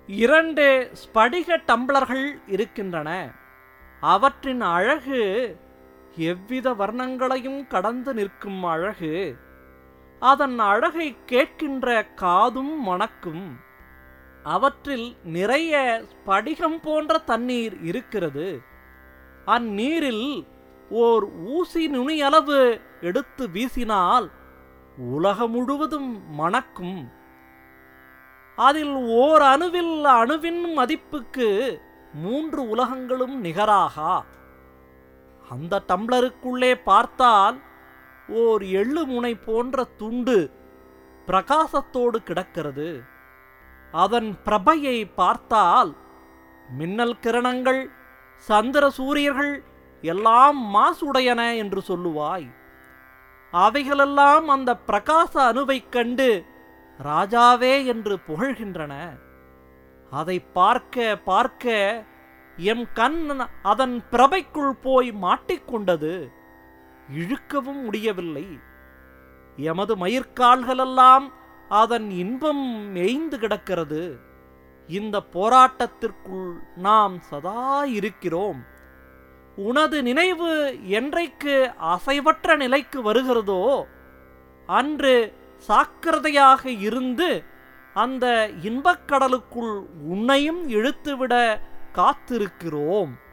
இரண்டு ஸ்படிக டம்ளர்கள் இருக்கின்றன அவற்றின் அழகு எவ்வித வர்ணங்களையும் கடந்து நிற்கும் அழகு அதன் அழகை கேட்கின்ற காதும் மணக்கும் அவற்றில் நிறைய ஸ்படிகம் போன்ற தண்ணீர் இருக்கிறது அந்நீரில் ஓர் ஊசி நுனியளவு எடுத்து வீசினால் உலகம் முழுவதும் மணக்கும் அதில் ஓர் அணுவில் அணுவின் மதிப்புக்கு மூன்று உலகங்களும் நிகராகா அந்த டம்ளருக்குள்ளே பார்த்தால் ஓர் எள்ளு முனை போன்ற துண்டு பிரகாசத்தோடு கிடக்கிறது அதன் பிரபையை பார்த்தால் மின்னல் கிரணங்கள் சந்திர சூரியர்கள் எல்லாம் மாசுடையன என்று சொல்லுவாய் அவைகளெல்லாம் அந்த பிரகாச அணுவைக் கண்டு ராஜாவே என்று புகழ்கின்றன அதை பார்க்க பார்க்க எம் கண் அதன் பிரபைக்குள் போய் மாட்டிக்கொண்டது இழுக்கவும் முடியவில்லை எமது மயிர்கால்களெல்லாம் அதன் இன்பம் மேய்ந்து கிடக்கிறது இந்த போராட்டத்திற்குள் நாம் சதா இருக்கிறோம் உனது நினைவு என்றைக்கு அசைவற்ற நிலைக்கு வருகிறதோ அன்று சாக்கிரதையாக இருந்து அந்த இன்பக்கடலுக்குள் உன்னையும் இழுத்துவிட காத்திருக்கிறோம்